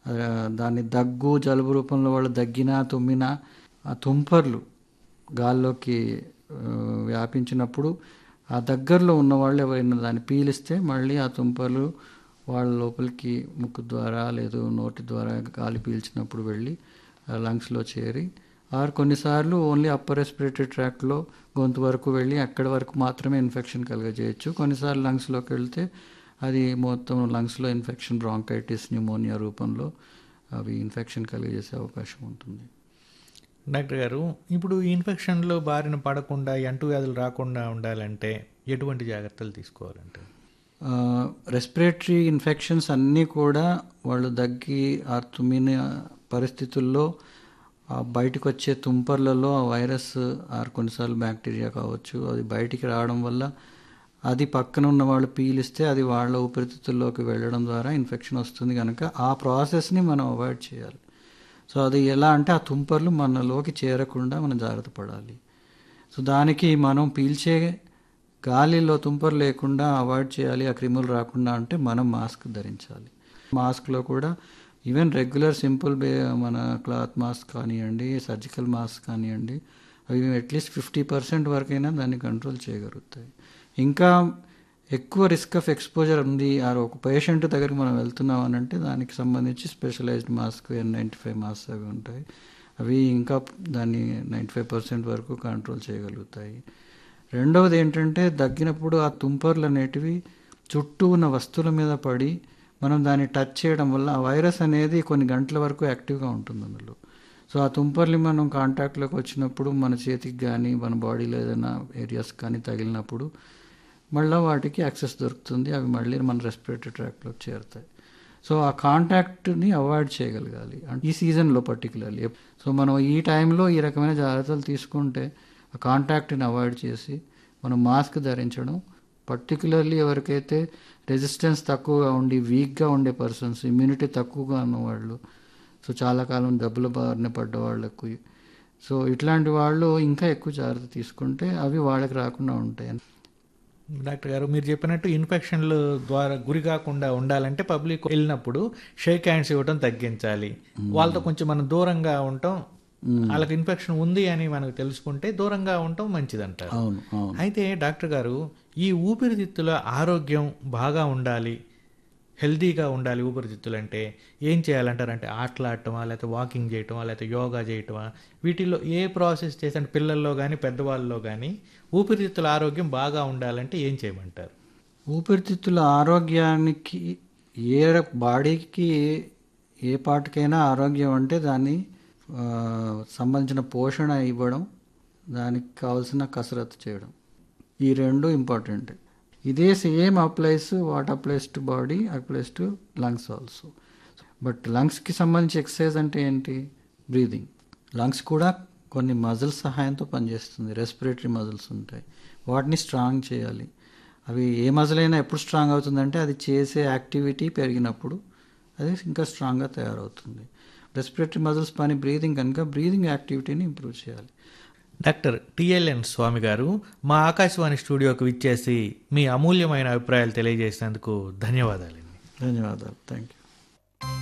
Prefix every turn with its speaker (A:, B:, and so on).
A: ఆ, దాన్ని దగ్గు జలుబు రూపంలో వాళ్ళు దగ్గినా తుమ్మినా ఆ తుంపర్లు గాల్లోకి ఆ, వ్యాపించినప్పుడు ఆ దగ్గరలో ఉన్న వాళ్ళు ఎవరైనా దాన్ని పీలిస్తే మళ్ళీ ఆ తుంపర్లు వాళ్ళ లోపలికి ముక్కు ద్వారా లేదు నోటి ద్వారా గాలి పీల్చినప్పుడు వెళ్ళి లంగ్స్లో చేరి ఆర్ కొన్నిసార్లు ఓన్లీ అప్పర్ రెస్పిరేటరీ ట్రాక్లో గొంతు వరకు వెళ్ళి అక్కడి వరకు మాత్రమే ఇన్ఫెక్షన్ కలుగజేయచ్చు కొన్నిసార్లు లంగ్స్లోకి వెళ్తే అది మొత్తం లంగ్స్లో ఇన్ఫెక్షన్ బ్రాంకైటిస్ న్యూమోనియా రూపంలో అవి ఇన్ఫెక్షన్ కలిగజేసే అవకాశం ఉంటుంది
B: డాక్టర్ గారు ఇప్పుడు ఈ ఇన్ఫెక్షన్లో బారిన పడకుండా ఈ అంటువ్యాధులు రాకుండా ఉండాలంటే ఎటువంటి జాగ్రత్తలు తీసుకోవాలంటే
A: రెస్పిరేటరీ ఇన్ఫెక్షన్స్ అన్నీ కూడా వాళ్ళు దగ్గి ఆ తుమ్మిన పరిస్థితుల్లో ఆ బయటకు వచ్చే తుంపర్లలో ఆ వైరస్ ఆర్ కొన్నిసార్లు బ్యాక్టీరియా కావచ్చు అది బయటికి రావడం వల్ల అది పక్కన ఉన్న వాళ్ళు పీలిస్తే అది వాళ్ళ ఊపిరితిత్తుల్లోకి వెళ్ళడం ద్వారా ఇన్ఫెక్షన్ వస్తుంది కనుక ఆ ప్రాసెస్ని మనం అవాయిడ్ చేయాలి సో అది ఎలా అంటే ఆ తుంపర్లు మనలోకి చేరకుండా మనం జాగ్రత్త పడాలి సో దానికి మనం పీల్చే గాలిలో తుంపరు లేకుండా అవాయిడ్ చేయాలి ఆ క్రిములు రాకుండా అంటే మనం మాస్క్ ధరించాలి మాస్క్లో కూడా ఈవెన్ రెగ్యులర్ సింపుల్ బే మన క్లాత్ మాస్క్ కానివ్వండి సర్జికల్ మాస్క్ కానివ్వండి అవి అట్లీస్ట్ ఫిఫ్టీ పర్సెంట్ వరకైనా దాన్ని కంట్రోల్ చేయగలుగుతాయి ఇంకా ఎక్కువ రిస్క్ ఆఫ్ ఎక్స్పోజర్ ఉంది ఆ ఒక పేషెంట్ దగ్గరికి మనం వెళ్తున్నాం అని అంటే దానికి సంబంధించి specialised mask N ninety five mask అవి ఉంటాయి అవి ఇంకా దాన్ని నైంటీ ఫైవ్ పర్సెంట్ వరకు కంట్రోల్ చేయగలుగుతాయి రెండవది ఏంటంటే దగ్గినప్పుడు ఆ తుంపర్లు అనేటివి చుట్టూ ఉన్న వస్తువుల మీద పడి మనం దాన్ని టచ్ చేయడం వల్ల ఆ వైరస్ అనేది కొన్ని గంటల వరకు యాక్టివ్గా ఉంటుంది అందులో సో ఆ తుంపర్లు మనం కాంటాక్ట్లోకి వచ్చినప్పుడు మన చేతికి కానీ మన బాడీలో ఏదైనా ఏరియాస్ కానీ తగిలినప్పుడు మళ్ళీ వాటికి యాక్సెస్ దొరుకుతుంది అవి మళ్ళీ మన రెస్పిరేటరీ ట్రాక్లోకి చేరుతాయి సో ఆ కాంటాక్ట్ని అవాయిడ్ చేయగలగాలి అంటే ఈ సీజన్లో పర్టికులర్లీ సో మనం ఈ టైంలో ఈ రకమైన జాగ్రత్తలు తీసుకుంటే ఆ కాంటాక్ట్ని అవాయిడ్ చేసి మనం మాస్క్ ధరించడం పర్టికులర్లీ ఎవరికైతే రెసిస్టెన్స్ తక్కువగా ఉండి వీక్గా ఉండే పర్సన్స్ ఇమ్యూనిటీ తక్కువగా ఉన్నవాళ్ళు సో చాలా కాలం దెబ్బల బారిన పడ్డ వాళ్ళకు సో ఇట్లాంటి వాళ్ళు ఇంకా ఎక్కువ జాగ్రత్త తీసుకుంటే అవి వాళ్ళకి రాకుండా ఉంటాయి
B: డాక్టర్ గారు మీరు చెప్పినట్టు ఇన్ఫెక్షన్లు ద్వారా గురి కాకుండా ఉండాలంటే పబ్లిక్ వెళ్ళినప్పుడు షేక్ హ్యాండ్స్ ఇవ్వడం తగ్గించాలి వాళ్ళతో కొంచెం మనం దూరంగా ఉండటం వాళ్ళకి ఇన్ఫెక్షన్ ఉంది అని మనకు తెలుసుకుంటే దూరంగా ఉండటం మంచిదంటారు
A: అవును అవును
B: అయితే డాక్టర్ గారు ఈ ఊపిరితిత్తుల ఆరోగ్యం బాగా ఉండాలి హెల్తీగా ఉండాలి ఊపిరితిత్తులు అంటే ఏం చేయాలంటారు అంటే ఆటలాడటమా లేకపోతే వాకింగ్ చేయటమా లేకపోతే యోగా చేయటమా వీటిల్లో ఏ ప్రాసెస్ చేసి అంటే పిల్లల్లో కానీ పెద్దవాళ్ళలో కానీ ఊపిరితిత్తుల ఆరోగ్యం బాగా ఉండాలంటే ఏం చేయమంటారు
A: ఊపిరితిత్తుల ఆరోగ్యానికి ఏ ర- బాడీకి ఏ పార్ట్కైనా ఆరోగ్యం అంటే దాన్ని ఆ, సంబంధించిన పోషణ ఇవ్వడం దానికి కావాల్సిన కసరత్తు చేయడం ఈ రెండు ఇంపార్టెంట్ ఇదే same applies what applies to body applies to lungs also but లంగ్స్కి సంబంధించి ఎక్సర్సైజ్ అంటే ఏంటి బ్రీదింగ్ లంగ్స్ కూడా కొన్ని మజిల్స్ సహాయంతో పనిచేస్తుంది రెస్పిరేటరీ మజిల్స్ ఉంటాయి వాటిని స్ట్రాంగ్ చేయాలి అవి ఏ మజిల్ అయినా ఎప్పుడు స్ట్రాంగ్ అవుతుందంటే అది చేసే యాక్టివిటీ పెరిగినప్పుడు అది ఇంకా స్ట్రాంగ్గా తయారవుతుంది రెస్పిరేటరీ మజిల్స్ పని బ్రీదింగ్ కనుక బ్రీదింగ్ యాక్టివిటీని ఇంప్రూవ్ చేయాలి
B: డాక్టర్ టిఎల్ఎన్ స్వామి గారు మా ఆకాశవాణి స్టూడియోకి విచ్చేసి మీ అమూల్యమైన అభిప్రాయాలు తెలియజేసినందుకు ధన్యవాదాలండి
A: ధన్యవాదాలు థ్యాంక్ యూ